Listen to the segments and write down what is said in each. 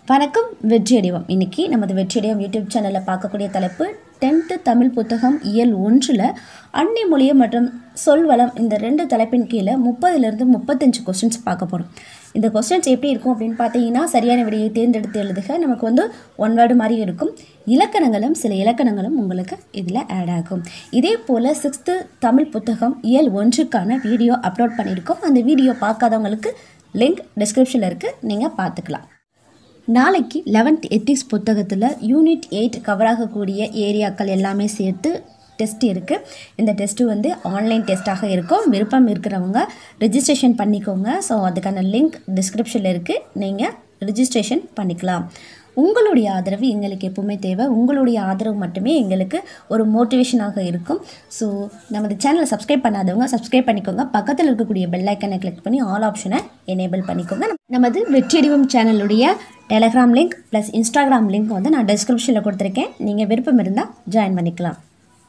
வணக்கம் வெற்றியடிவம் இன்னைக்கு நமது வெற்றியடிவம் யூடியூப் சேனலில் பார்க்கக்கூடிய தலைப்பு டென்த்து தமிழ் புத்தகம் இயல் ஒன்றில் அன்னி மொழியை மற்றும் சொல்வளம் இந்த ரெண்டு தலைப்பின் கீழே முப்பதுலேருந்து முப்பத்தஞ்சு கொஸ்டின்ஸ் பார்க்க போகிறோம் இந்த கொஸ்டின்ஸ் எப்படி இருக்கும் அப்படின்னு பார்த்தீங்கன்னா சரியான விடையை தேர்ந்தெடுத்து எழுதுக நமக்கு வந்து ஒன் வேர்டு மாதிரி இருக்கும் இலக்கணங்களும் சில இலக்கணங்களும் உங்களுக்கு இதில் ஆட் ஆகும் இதே போல் சிக்ஸ்த்து தமிழ் புத்தகம் இயல் ஒன்றுக்கான வீடியோ அப்லோட் பண்ணியிருக்கோம் அந்த வீடியோ பார்க்காதவங்களுக்கு லிங்க் டிஸ்கிரிப்ஷனில் இருக்குது நீங்கள் பார்த்துக்கலாம் நாளைக்கு லெவன்த் எத்திக்ஸ் புத்தகத்தில் யூனிட் எயிட் கவர் ஆகக்கூடிய ஏரியாக்கள் எல்லாமே சேர்த்து டெஸ்ட் இருக்குது இந்த டெஸ்ட்டு வந்து ஆன்லைன் டெஸ்ட்டாக இருக்கும் விருப்பம் இருக்கிறவங்க ரெஜிஸ்ட்ரேஷன் பண்ணிக்கோங்க ஸோ அதுக்கான லிங்க் டிஸ்கிரிப்ஷனில் இருக்குது நீங்கள் ரெஜிஸ்ட்ரேஷன் பண்ணிக்கலாம் உங்களுடைய ஆதரவு எங்களுக்கு எப்பவுமே தேவை உங்களுடைய ஆதரவு மட்டுமே எங்களுக்கு ஒரு மோட்டிவேஷனாக இருக்கும் ஸோ நமது சேனலை சப்ஸ்கிரைப் பண்ணாதவங்க சப்ஸ்கிரைப் பண்ணிக்கோங்க பக்கத்தில் இருக்கக்கூடிய பெல் ஐக்கனை கிளிக் பண்ணி ஆல் ஆப்ஷனை எனேபிள் பண்ணிக்கோங்க நமது வெற்றியடிவம் சேனலுடைய Telegram link plus Instagram link வந்து நான் டிஸ்கிரிப்ஷனில் கொடுத்துருக்கேன் நீங்கள் விருப்பம் இருந்தால் ஜாயின் பண்ணிக்கலாம்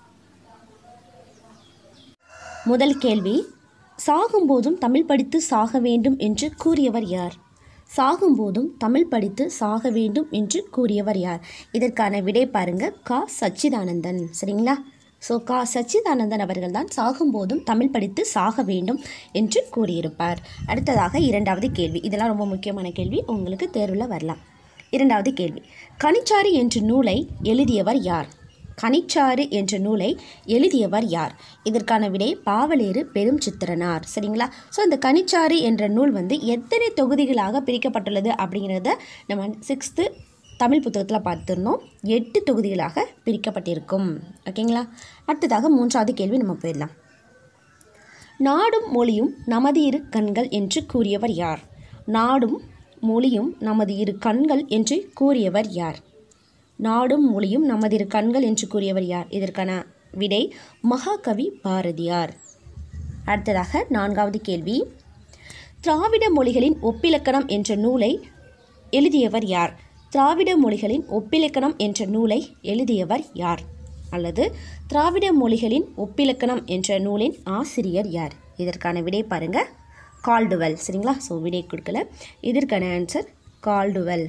முதல் கேள்வி சாகும்போதும் தமிழ் படித்து சாக வேண்டும் என்று கூறியவர் யார் சாகும்போதும் தமிழ் படித்து சாக வேண்டும் என்று கூறியவர் யார் இதற்கான விடை பாருங்க கா சச்சிதானந்தன் சரிங்களா ஸோ கா சச்சிதானந்தன் அவர்கள் தான் சாகும்போதும் தமிழ் படித்து சாக வேண்டும் என்று கூறியிருப்பார் அடுத்ததாக இரண்டாவது கேள்வி இதெல்லாம் ரொம்ப முக்கியமான கேள்வி உங்களுக்கு தேர்வில் வரலாம் இரண்டாவது கேள்வி கனிச்சாறு என்ற நூலை எழுதியவர் யார் கனிச்சாறு என்ற நூலை எழுதியவர் யார் இதற்கான விடை பாவலேறு பெரும் சித்திரனார் சரிங்களா ஸோ இந்த கனிச்சாறு என்ற நூல் வந்து எத்தனை தொகுதிகளாக பிரிக்கப்பட்டுள்ளது அப்படிங்கிறத நம்ம சிக்ஸ்த்து தமிழ் புத்தகத்தில் பார்த்துருந்தோம் எட்டு தொகுதிகளாக பிரிக்கப்பட்டிருக்கும் ஓகேங்களா அடுத்ததாக மூன்றாவது கேள்வி நம்ம போயிடலாம் நாடும் மொழியும் நமது இரு கண்கள் என்று கூறியவர் யார் நாடும் மொழியும் நமது இரு கண்கள் என்று கூறியவர் யார் நாடும் மொழியும் நமது இரு கண்கள் என்று கூறியவர் யார் இதற்கான விடை மகாகவி பாரதியார் அடுத்ததாக நான்காவது கேள்வி திராவிட மொழிகளின் ஒப்பிலக்கணம் என்ற நூலை எழுதியவர் யார் திராவிட மொழிகளின் ஒப்பிலக்கணம் என்ற நூலை எழுதியவர் யார் அல்லது திராவிட மொழிகளின் ஒப்பிலக்கணம் என்ற நூலின் ஆசிரியர் யார் இதற்கான விடை பாருங்க கால்டுவெல் சரிங்களா ஸோ விடை கொடுக்கல இதற்கான ஆன்சர் கால்டுவெல்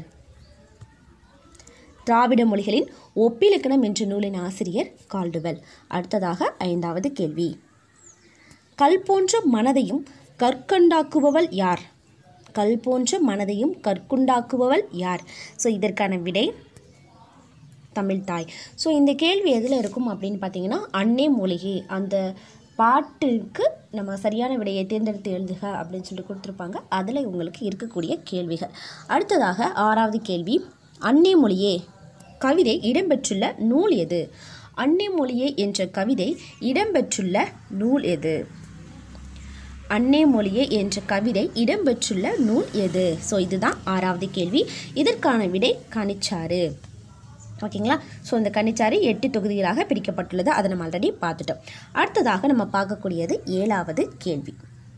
திராவிட மொழிகளின் ஒப்பிலக்கணம் என்ற நூலின் ஆசிரியர் கால்டுவெல் அடுத்ததாக ஐந்தாவது கேள்வி கல் போன்ற மனதையும் கற்கண்டாக்குபவள் யார் கல் போன்ற மனதையும் கற்குண்டாக்குபவள் யார் ஸோ இதற்கான விடை தமிழ்தாய் ஸோ இந்த கேள்வி எதில் இருக்கும் அப்படின்னு பார்த்தீங்கன்னா அன்னே மூலிகை அந்த பாட்டுக்கு நம்ம சரியான விடையை தேர்ந்தெடுத்து எழுதுக அப்படின்னு சொல்லிட்டு கொடுத்துருப்பாங்க அதில் உங்களுக்கு இருக்கக்கூடிய கேள்விகள் அடுத்ததாக ஆறாவது கேள்வி அன்னே மொழியே கவிதை இடம்பெற்றுள்ள நூல் எது அன்னே மொழியே என்ற கவிதை இடம்பெற்றுள்ள நூல் எது அன்னே மொழியே என்ற கவிதை இடம்பெற்றுள்ள நூல் எது ஸோ இதுதான் ஆறாவது கேள்வி இதற்கான விடை கனிச்சாறு ஓகேங்களா ஸோ இந்த கனிச்சாறு எட்டு தொகுதிகளாக பிரிக்கப்பட்டுள்ளது அதை நம்ம ஆல்ரெடி பார்த்துட்டோம் அடுத்ததாக நம்ம பார்க்கக்கூடியது ஏழாவது கேள்வி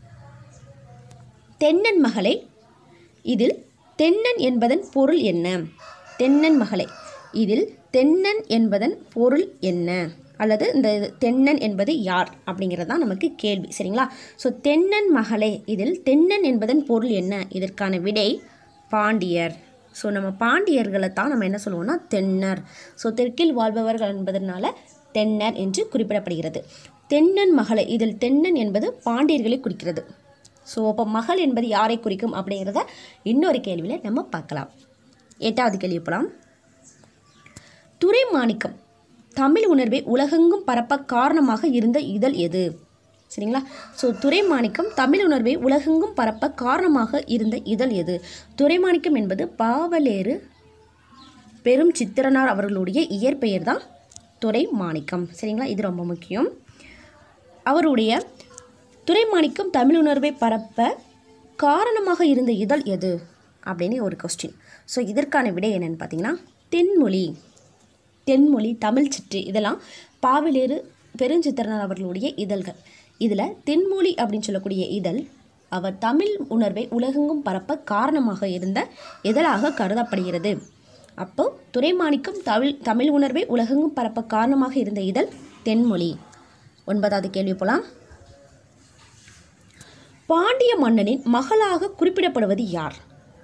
தென்னன் மகளை இதில் தென்னன் என்பதன் பொருள் என்ன தென்னன் மகளை இதில் தென்னன் என்பதன் பொருள் என்ன அல்லது இந்த தென்னன் என்பது யார் அப்படிங்கிறது தான் நமக்கு கேள்வி சரிங்களா ஸோ தென்னன் மகளே இதில் தென்னன் என்பதன் பொருள் என்ன இதற்கான விடை பாண்டியர் ஸோ நம்ம பாண்டியர்களை தான் நம்ம என்ன சொல்லுவோம்னா தென்னர் ஸோ தெற்கில் வாழ்பவர்கள் என்பதனால தென்னர் என்று குறிப்பிடப்படுகிறது தென்னன் மகளை இதில் தென்னன் என்பது பாண்டியர்களை குறிக்கிறது ஸோ அப்போ மகள் என்பது யாரை குறிக்கும் அப்படிங்கிறத இன்னொரு கேள்வியில் நம்ம பார்க்கலாம் எட்டாவது கேள்வி போகலாம் துரைமாணிக்கம் தமிழ் உணர்வை உலகெங்கும் பரப்ப காரணமாக இருந்த இதழ் எது சரிங்களா ஸோ துரைமாணிக்கம் தமிழ் உணர்வை உலகெங்கும் பரப்ப காரணமாக இருந்த இதழ் எது துரைமாணிக்கம் என்பது பாவலேறு பெரும் சித்திரனார் அவர்களுடைய இயற்பெயர் தான் துரைமாணிக்கம் சரிங்களா இது ரொம்ப முக்கியம் அவருடைய துரைமாணிக்கம் தமிழ் உணர்வை பரப்ப காரணமாக இருந்த இதழ் எது அப்படின்னு ஒரு கொஸ்டின் ஸோ இதற்கான விடை என்னென்னு பார்த்தீங்கன்னா தென்மொழி தென்மொழி தமிழ் சிற்று இதெல்லாம் பாவலேறு பெருஞ்சித்திரனார் அவர்களுடைய இதழ்கள் இதில் தென்மொழி அப்படின்னு சொல்லக்கூடிய இதழ் அவர் தமிழ் உணர்வை உலகெங்கும் பரப்ப காரணமாக இருந்த இதழாக கருதப்படுகிறது அப்போ துரைமாணிக்கம் தமிழ் தமிழ் உணர்வை உலகெங்கும் பரப்ப காரணமாக இருந்த இதழ் தென்மொழி ஒன்பதாவது கேள்வி போலாம் பாண்டிய மன்னனின் மகளாக குறிப்பிடப்படுவது யார்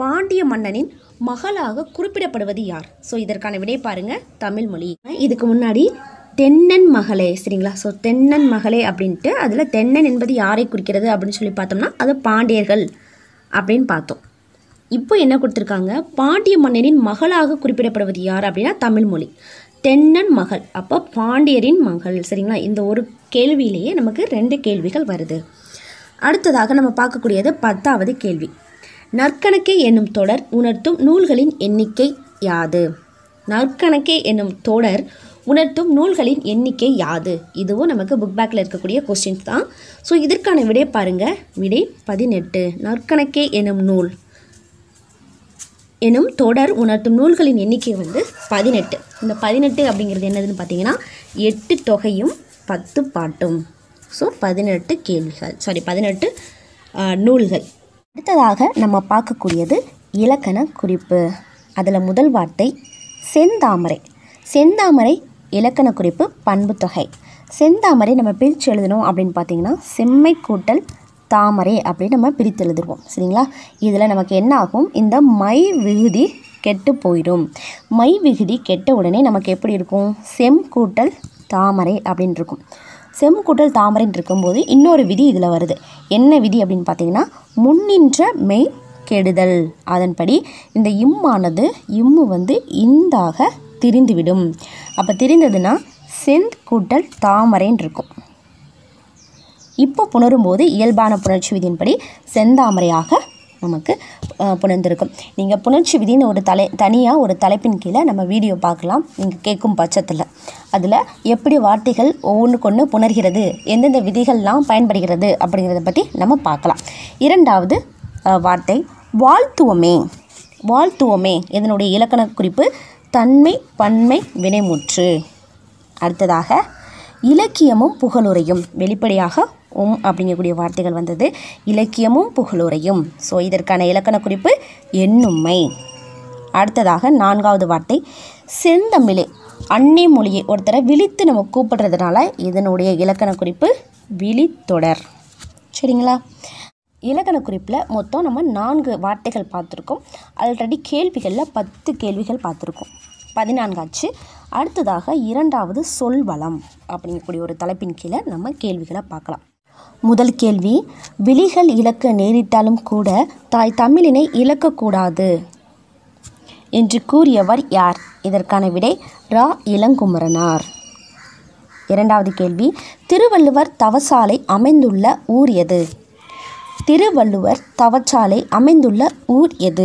பாண்டிய மன்னனின் மகளாக குறிப்பிடப்படுவது யார் ஸோ இதற்கான விடை பாருங்க தமிழ் மொழி இதுக்கு முன்னாடி தென்னன் மகளே சரிங்களா ஸோ தென்னன் மகளே அப்படின்ட்டு அதில் தென்னன் என்பது யாரை குறிக்கிறது அப்படின்னு சொல்லி பார்த்தோம்னா அது பாண்டியர்கள் அப்படின்னு பார்த்தோம் இப்போ என்ன கொடுத்துருக்காங்க பாண்டிய மன்னனின் மகளாக குறிப்பிடப்படுவது யார் அப்படின்னா தமிழ் மொழி தென்னன் மகள் அப்போ பாண்டியரின் மகள் சரிங்களா இந்த ஒரு கேள்வியிலேயே நமக்கு ரெண்டு கேள்விகள் வருது அடுத்ததாக நம்ம பார்க்கக்கூடியது பத்தாவது கேள்வி நற்கணக்கே என்னும் தொடர் உணர்த்தும் நூல்களின் எண்ணிக்கை யாது நற்கணக்கே என்னும் தொடர் உணர்த்தும் நூல்களின் எண்ணிக்கை யாது இதுவும் நமக்கு புக் பேக்கில் இருக்கக்கூடிய கொஸ்டின்ஸ் தான் ஸோ இதற்கான விடை பாருங்க விடை பதினெட்டு நற்கணக்கே என்னும் நூல் எனும் தொடர் உணர்த்தும் நூல்களின் எண்ணிக்கை வந்து பதினெட்டு இந்த பதினெட்டு அப்படிங்கிறது என்னதுன்னு பார்த்தீங்கன்னா எட்டு தொகையும் பத்து பாட்டும் ஸோ பதினெட்டு கேள்விகள் சாரி பதினெட்டு ஆ, நூல்கள் அடுத்ததாக நம்ம பார்க்கக்கூடியது இலக்கண குறிப்பு அதில் முதல் வார்த்தை செந்தாமரை செந்தாமரை இலக்கண குறிப்பு பண்பு தொகை செந்தாமரை நம்ம பிரித்து எழுதணும் அப்படின்னு பார்த்தீங்கன்னா செம்மை கூட்டல் தாமரை அப்படின்னு நம்ம பிரித்து எழுதுவோம் சரிங்களா இதில் நமக்கு என்ன ஆகும் இந்த மை விகுதி கெட்டு போயிடும் மை விகுதி கெட்ட உடனே நமக்கு எப்படி இருக்கும் செம் கூட்டல் தாமரை அப்படின்னு இருக்கும் செம் கூட்டல் தாமரைன்னு இருக்கும்போது இன்னொரு விதி இதில் வருது என்ன விதி அப்படின்னு பார்த்தீங்கன்னா முன்னின்ற மெய் கெடுதல் அதன்படி இந்த இம்மானது இம்மு வந்து இந்தாக திரிந்துவிடும் அப்போ திரிந்ததுன்னா செந்த் கூட்டல் தாமரைன்னு இருக்கும் இப்போ புணரும்போது இயல்பான புணர்ச்சி விதியின்படி செந்தாமரையாக நமக்கு அஹ், புணர்ந்திருக்கும் நீங்கள் புணர்ச்சி விதின்னு ஒரு தலை தனியாக ஒரு தலைப்பின் கீழே நம்ம வீடியோ பார்க்கலாம் நீங்கள் கேட்கும் பட்சத்தில் அதில் எப்படி வார்த்தைகள் ஒவ்வொன்றுக்கொன்று புணர்கிறது எந்தெந்த விதிகள்லாம் பயன்படுகிறது அப்படிங்கிறத பற்றி நம்ம பார்க்கலாம் இரண்டாவது அஹ், வார்த்தை வாழ்த்துவமே வாழ்த்துவமே இதனுடைய இலக்கண குறிப்பு தன்மை பன்மை வினைமுற்று அடுத்ததாக இலக்கியமும் புகழுரையும் வெளிப்படையாக உம் அப்படிங்கக்கூடிய வார்த்தைகள் வந்தது இலக்கியமும் புகழுரையும் ஸோ இதற்கான இலக்கண குறிப்பு எண்ணுமை அடுத்ததாக நான்காவது வார்த்தை செந்தமிழே அன்னை மொழியை ஒருத்தரை விழித்து நம்ம கூப்பிடுறதுனால இதனுடைய இலக்கண குறிப்பு விழித்தொடர் சரிங்களா இலக்கண குறிப்பில் மொத்தம் நம்ம நான்கு வார்த்தைகள் பார்த்துருக்கோம் ஆல்ரெடி கேள்விகளில் பத்து கேள்விகள் பார்த்துருக்கோம் பதினான்காச்சு அடுத்ததாக இரண்டாவது சொல்வளம் அப்படிங்கக்கூடிய ஒரு தலைப்பின் கீழே நம்ம கேள்விகளை பார்க்கலாம் முதல் கேள்வி விழிகள் இழக்க நேரிட்டாலும் கூட தாய் தமிழினை இழக்கக்கூடாது என்று கூறியவர் யார் இதற்கான விடை ரா இளங்குமரனார் இரண்டாவது கேள்வி திருவள்ளுவர் தவசாலை அமைந்துள்ள ஊர் எது திருவள்ளுவர் தவச்சாலை அமைந்துள்ள ஊர் எது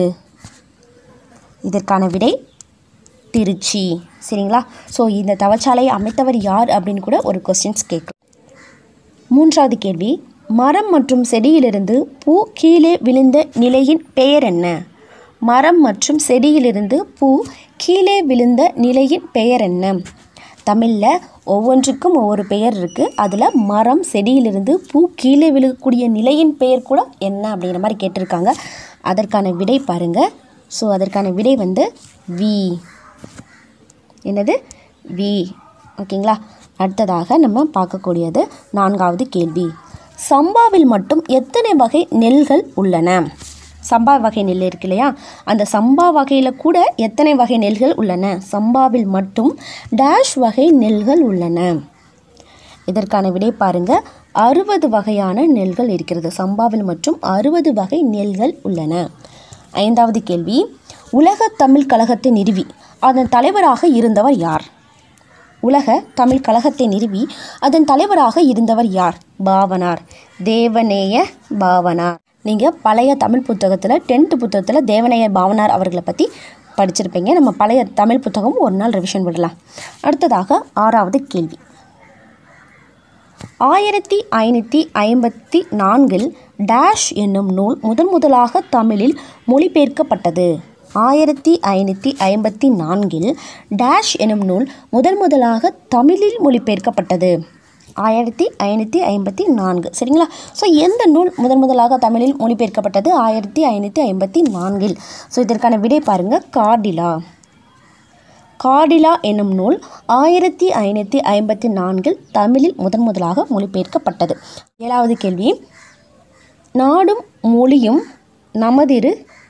இதற்கான விடை திருச்சி சரிங்களா ஸோ இந்த தவச்சாலையை அமைத்தவர் யார் அப்படின்னு கூட ஒரு கொஸ்டின்ஸ் கேட்கும் மூன்றாவது கேள்வி மரம் மற்றும் செடியிலிருந்து பூ கீழே விழுந்த நிலையின் பெயர் என்ன மரம் மற்றும் செடியிலிருந்து பூ கீழே விழுந்த நிலையின் பெயர் என்ன தமிழில் ஒவ்வொன்றுக்கும் ஒவ்வொரு பெயர் இருக்குது அதில் மரம் செடியிலிருந்து பூ கீழே விழக்கூடிய நிலையின் பெயர் கூட என்ன அப்படிங்கிற மாதிரி கேட்டிருக்காங்க அதற்கான விடை பாருங்கள் ஸோ அதற்கான விடை வந்து வி என்னது வி ஓகேங்களா அடுத்ததாக நம்ம பார்க்கக்கூடியது நான்காவது கேள்வி சம்பாவில் மட்டும் எத்தனை வகை நெல்கள் உள்ளன சம்பா வகை நெல் இருக்கு இல்லையா அந்த சம்பா வகையில் கூட எத்தனை வகை நெல்கள் உள்ளன சம்பாவில் மட்டும் டேஷ் வகை நெல்கள் உள்ளன இதற்கான விடை பாருங்க அறுபது வகையான நெல்கள் இருக்கிறது சம்பாவில் மற்றும் அறுபது வகை நெல்கள் உள்ளன ஐந்தாவது கேள்வி உலக தமிழ் கழகத்தை நிறுவி அதன் தலைவராக இருந்தவர் யார் உலக தமிழ் கழகத்தை நிறுவி அதன் தலைவராக இருந்தவர் யார் பாவனார் தேவநேய பாவனார் நீங்கள் பழைய தமிழ் புத்தகத்தில் டென்த்து புத்தகத்தில் தேவநேய பாவனார் அவர்களை பற்றி படிச்சிருப்பீங்க நம்ம பழைய தமிழ் புத்தகம் ஒரு நாள் ரிவிஷன் விடலாம் அடுத்ததாக ஆறாவது கேள்வி ஆயிரத்தி ஐநூற்றி ஐம்பத்தி நான்கில் டேஷ் என்னும் நூல் முதன் முதலாக தமிழில் மொழிபெயர்க்கப்பட்டது ஆயிரத்தி ஐநூற்றி ஐம்பத்தி நான்கில் டேஷ் எனும் நூல் முதன் முதலாக தமிழில் மொழிபெயர்க்கப்பட்டது ஆயிரத்தி ஐநூற்றி ஐம்பத்தி நான்கு சரிங்களா ஸோ எந்த நூல் முதன் முதலாக தமிழில் மொழிபெயர்க்கப்பட்டது ஆயிரத்தி ஐநூற்றி ஐம்பத்தி நான்கில் ஸோ இதற்கான விடை பாருங்கள் கார்டிலா கார்டிலா என்னும் நூல் ஆயிரத்தி ஐநூற்றி ஐம்பத்தி நான்கில் தமிழில் முதன் முதலாக மொழிபெயர்க்கப்பட்டது ஏழாவது கேள்வி நாடும் மொழியும் நமதிரு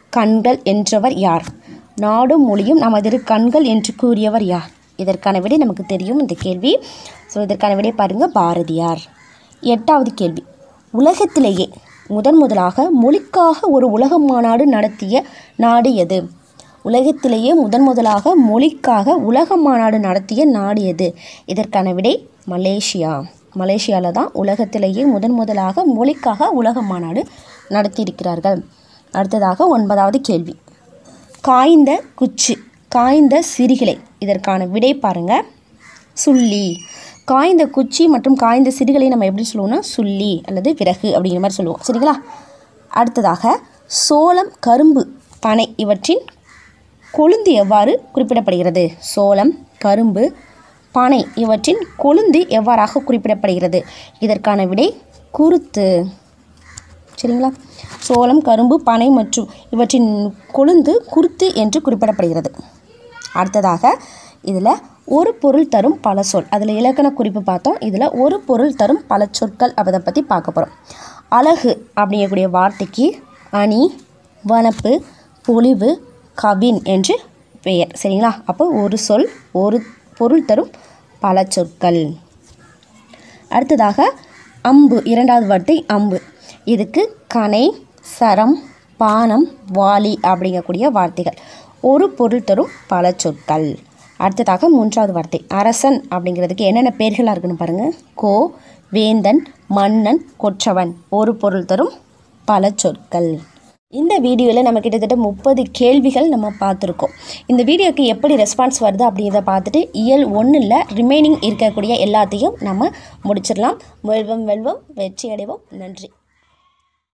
கண்கள் என்றவர் யார் நாடும் மொழியும் நமதிரு கண்கள் என்று கூறியவர் யார் இதற்கான விடை நமக்கு தெரியும் இந்த கேள்வி ஸோ இதற்கான விடை பாருங்கள் பாரதியார் எட்டாவது கேள்வி உலகத்திலேயே முதன் முதலாக மொழிக்காக ஒரு உலக மாநாடு நடத்திய நாடு எது உலகத்திலேயே முதன் முதலாக மொழிக்காக உலக மாநாடு நடத்திய நாடு எது இதற்கான விடை மலேசியா மலேசியாவில் தான் உலகத்திலேயே முதன் முதலாக மொழிக்காக உலக மாநாடு நடத்தியிருக்கிறார்கள் அடுத்ததாக ஒன்பதாவது கேள்வி காய்ந்த குச்சி காய்ந்த சிறுகிளை இதற்கான விடை பாருங்க சுள்ளி காய்ந்த குச்சி மற்றும் காய்ந்த சிறுகளை நம்ம எப்படி சொல்லுவோம்னா சுள்ளி அல்லது விறகு அப்படிங்கிற மாதிரி சொல்லுவோம் சரிங்களா அடுத்ததாக சோளம் கரும்பு பனை இவற்றின் கொழுந்து எவ்வாறு குறிப்பிடப்படுகிறது சோளம் கரும்பு பனை இவற்றின் கொழுந்து எவ்வாறாக குறிப்பிடப்படுகிறது இதற்கான விடை குருத்து சரிங்களா சோளம் கரும்பு பனை மற்றும் இவற்றின் கொழுந்து குருத்து என்று குறிப்பிடப்படுகிறது அடுத்ததாக இதில் ஒரு பொருள் தரும் பல சொல் அதில் இலக்கண குறிப்பு பார்த்தோம் இதில் ஒரு பொருள் தரும் பல சொற்கள் அதை பற்றி பார்க்க போகிறோம் அழகு அப்படிங்கக்கூடிய வார்த்தைக்கு அணி வனப்பு பொலிவு கவின் என்று பெயர் சரிங்களா அப்போ ஒரு சொல் ஒரு பொருள் தரும் பல சொற்கள் அடுத்ததாக அம்பு இரண்டாவது வார்த்தை அம்பு இதுக்கு கனை சரம் பானம் வாளி அப்படிங்கக்கூடிய வார்த்தைகள் ஒரு பொருள் தரும் பல சொற்கள் அடுத்ததாக மூன்றாவது வார்த்தை அரசன் அப்படிங்கிறதுக்கு என்னென்ன பேர்களாக இருக்குன்னு பாருங்கள் கோ வேந்தன் மன்னன் கொற்றவன் ஒரு பொருள் தரும் பல சொற்கள் இந்த வீடியோவில் நம்ம கிட்டத்தட்ட முப்பது கேள்விகள் நம்ம பார்த்துருக்கோம் இந்த வீடியோக்கு எப்படி ரெஸ்பான்ஸ் வருது அப்படிங்கிறத பார்த்துட்டு இயல் ஒன்றில் ரிமைனிங் இருக்கக்கூடிய எல்லாத்தையும் நம்ம முடிச்சிடலாம் வெல்வம் வெல்வம் வெற்றி அடைவோம் நன்றி